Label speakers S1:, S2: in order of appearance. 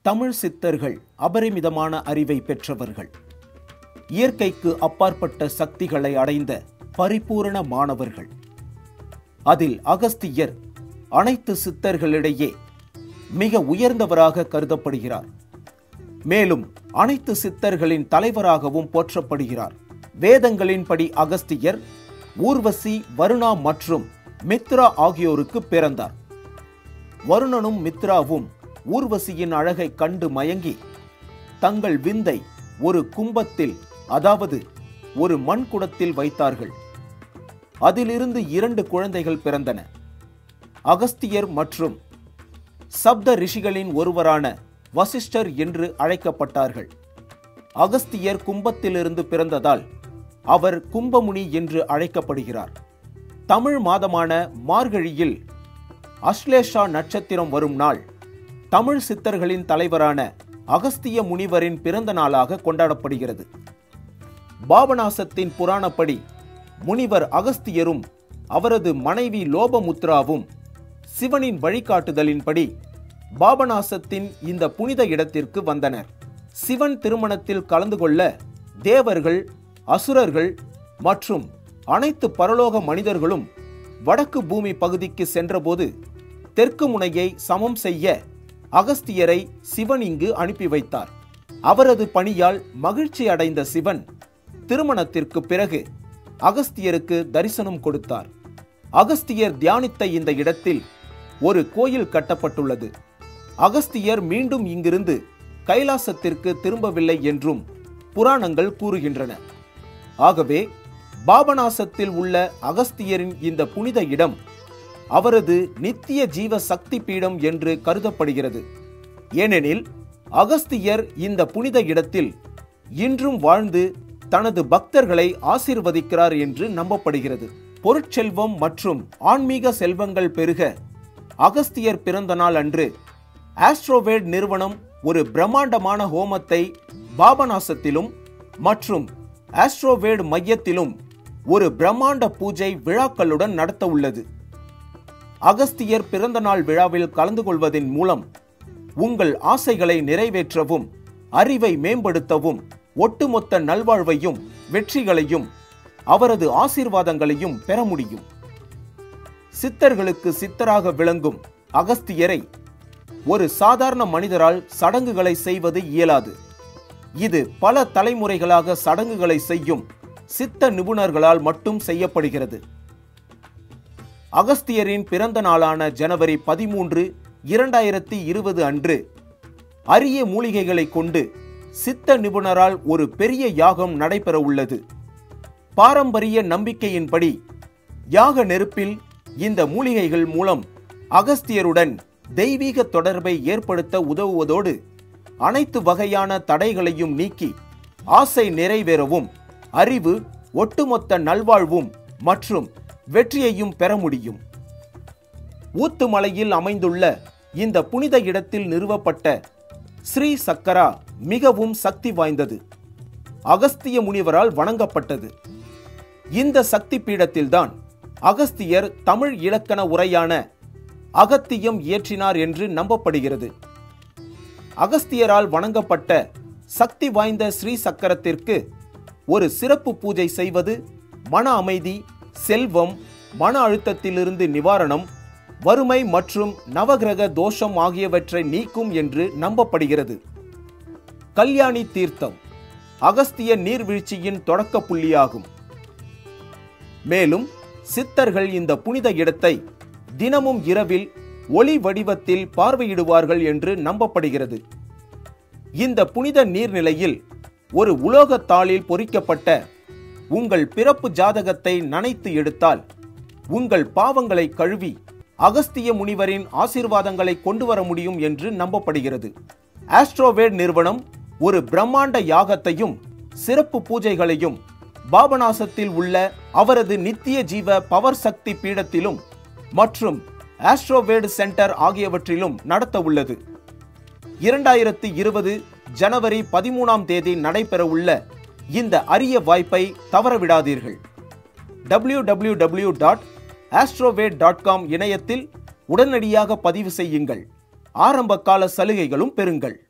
S1: தமிழ் சித்தர்கள் அபரிமிதமான அறிவை பெற்றவர்கள் இயற்கைக்கு அப்பாற்பட்ட சக்திகளை அடைந்த பரிபூரண மாணவர்கள் அதில் அகஸ்தியர் அனைத்து சித்தர்களிடையே மிக உயர்ந்தவராக கருதப்படுகிறார் மேலும் அனைத்து சித்தர்களின் தலைவராகவும் போற்றப்படுகிறார் வேதங்களின்படி அகஸ்தியர் ஊர்வசி வருணா மற்றும் மித்ரா ஆகியோருக்கு பிறந்தார் வருணனும் மித்ராவும் ஊர்வசியின் அழகை கண்டு மயங்கி தங்கள் விந்தை ஒரு கும்பத்தில் அதாவது ஒரு மண் குடத்தில் வைத்தார்கள் அதிலிருந்து இரண்டு குழந்தைகள் பிறந்தன அகஸ்தியர் மற்றும் சப்த ரிஷிகளின் ஒருவரான வசிஷ்டர் என்று அழைக்கப்பட்டார்கள் அகஸ்தியர் கும்பத்திலிருந்து பிறந்ததால் அவர் கும்பமுனி என்று அழைக்கப்படுகிறார் தமிழ் மாதமான மார்கழியில் அஸ்லேஷா நட்சத்திரம் வரும் நாள் தமிழ் சித்தர்களின் தலைவரான அகஸ்திய முனிவரின் பிறந்த நாளாக கொண்டாடப்படுகிறது பாபநாசத்தின் புராணப்படி முனிவர் அகஸ்தியரும் அவரது மனைவி லோபமுத்ராவும் சிவனின் வழிகாட்டுதலின்படி பாபநாசத்தின் இந்த புனித இடத்திற்கு வந்தனர் சிவன் திருமணத்தில் கலந்து கொள்ள தேவர்கள் அசுரர்கள் மற்றும் அனைத்து பரலோக மனிதர்களும் வடக்கு பூமி பகுதிக்கு சென்றபோது தெற்கு முனையை சமம் செய்ய அகஸ்தியரை சிவன் இங்கு அனுப்பி வைத்தார் அவரது பணியால் மகிழ்ச்சி அடைந்த சிவன் திருமணத்திற்கு பிறகு அகஸ்தியருக்கு தரிசனம் கொடுத்தார் அகஸ்தியர் தியானித்த இந்த இடத்தில் ஒரு கோயில் கட்டப்பட்டுள்ளது அகஸ்தியர் மீண்டும் இங்கிருந்து கைலாசத்திற்கு திரும்பவில்லை என்றும் புராணங்கள் கூறுகின்றன ஆகவே பாபநாசத்தில் உள்ள அகஸ்தியரின் இந்த புனித இடம் அவரது நித்திய ஜீவ சக்தி பீடம் என்று கருதப்படுகிறது ஏனெனில் அகஸ்தியர் இந்த புனித இடத்தில் இன்றும் வாழ்ந்து தனது பக்தர்களை ஆசீர்வதிக்கிறார் என்று நம்பப்படுகிறது பொருட்செல்வம் மற்றும் ஆன்மீக செல்வங்கள் பெருக அகஸ்தியர் பிறந்த நாள் அன்று ஆஸ்ட்ரோவேட் நிறுவனம் ஒரு பிரம்மாண்டமான ஹோமத்தை பாபநாசத்திலும் மற்றும் ஆஸ்ட்ரோவேட் மையத்திலும் ஒரு பிரம்மாண்ட பூஜை விழாக்களுடன் நடத்த உள்ளது அகஸ்தியர் பிறந்த நாள் விழாவில் கலந்து கொள்வதன் மூலம் உங்கள் ஆசைகளை நிறைவேற்றவும் அறிவை மேம்படுத்தவும் ஒட்டுமொத்த நல்வாழ்வையும் வெற்றிகளையும் அவரது ஆசீர்வாதங்களையும் பெற முடியும் சித்தர்களுக்கு சித்தராக விளங்கும் அகஸ்தியரை ஒரு சாதாரண மனிதரால் சடங்குகளை செய்வது இயலாது இது பல தலைமுறைகளாக சடங்குகளை செய்யும் சித்த நிபுணர்களால் மட்டும் செய்யப்படுகிறது அகஸ்தியரின் பிறந்த நாளான ஜனவரி பதிமூன்று இரண்டாயிரத்தி இருபது அன்று அரிய மூலிகைகளை கொண்டு சித்த நிபுணரால் ஒரு பெரிய யாகம் நடைபெற உள்ளது பாரம்பரிய நம்பிக்கையின்படி யாக நெருப்பில் இந்த மூலிகைகள் மூலம் அகஸ்தியருடன் தெய்வீக தொடர்பை ஏற்படுத்த உதவுவதோடு அனைத்து வகையான தடைகளையும் நீக்கி ஆசை நிறைவேறவும் அறிவு ஒட்டுமொத்த நல்வாழ்வும் மற்றும் வெற்றியையும் பெற முடியும் ஊத்துமலையில் அமைந்துள்ள இந்த புனித இடத்தில் நிறுவப்பட்ட ஸ்ரீ சக்கரா மிகவும் சக்தி வாய்ந்தது அகஸ்திய முனிவரால் வணங்கப்பட்டது இந்த சக்தி பீடத்தில்தான் அகஸ்தியர் தமிழ் இலக்கண உரையான அகத்தியம் இயற்றினார் என்று நம்பப்படுகிறது அகஸ்தியரால் வணங்கப்பட்ட சக்தி வாய்ந்த ஸ்ரீ சக்கரத்திற்கு ஒரு சிறப்பு பூஜை செய்வது மன அமைதி செல்வம் மன அழுத்தத்திலிருந்து நிவாரணம் வறுமை மற்றும் நவகிரக தோஷம் ஆகியவற்றை நீக்கும் என்று நம்பப்படுகிறது கல்யாணி தீர்த்தம் அகஸ்திய நீர்வீழ்ச்சியின் தொடக்க புள்ளியாகும் மேலும் சித்தர்கள் இந்த புனித இடத்தை தினமும் இரவில் ஒளி வடிவத்தில் பார்வையிடுவார்கள் என்று நம்பப்படுகிறது இந்த புனித நீர்நிலையில் ஒரு உலோகத் தாளில் பொறிக்கப்பட்ட உங்கள் பிறப்பு ஜாதகத்தை நனைத்து எடுத்தால் உங்கள் பாவங்களை கழுவி அகஸ்திய முனிவரின் ஆசீர்வாதங்களை கொண்டு வர முடியும் என்று நம்பப்படுகிறது ஆஸ்ட்ரோவேட் நிறுவனம் ஒரு பிரம்மாண்ட யாகத்தையும் சிறப்பு பூஜைகளையும் பாபநாசத்தில் உள்ள அவரது நித்திய ஜீவ பவர் சக்தி பீடத்திலும் மற்றும் ஆஸ்ட்ரோவேட் சென்டர் ஆகியவற்றிலும் நடத்த உள்ளது இரண்டாயிரத்தி இருபது ஜனவரி பதிமூணாம் தேதி நடைபெறவுள்ள இந்த அரிய வாய்ப்பை தவறவிடாதீர்கள் W W W dot AstroVed dot com இணையத்தில் உடனடியாக பதிவு செய்யுங்கள் ஆரம்ப கால சலுகைகளும் பெறுங்கள்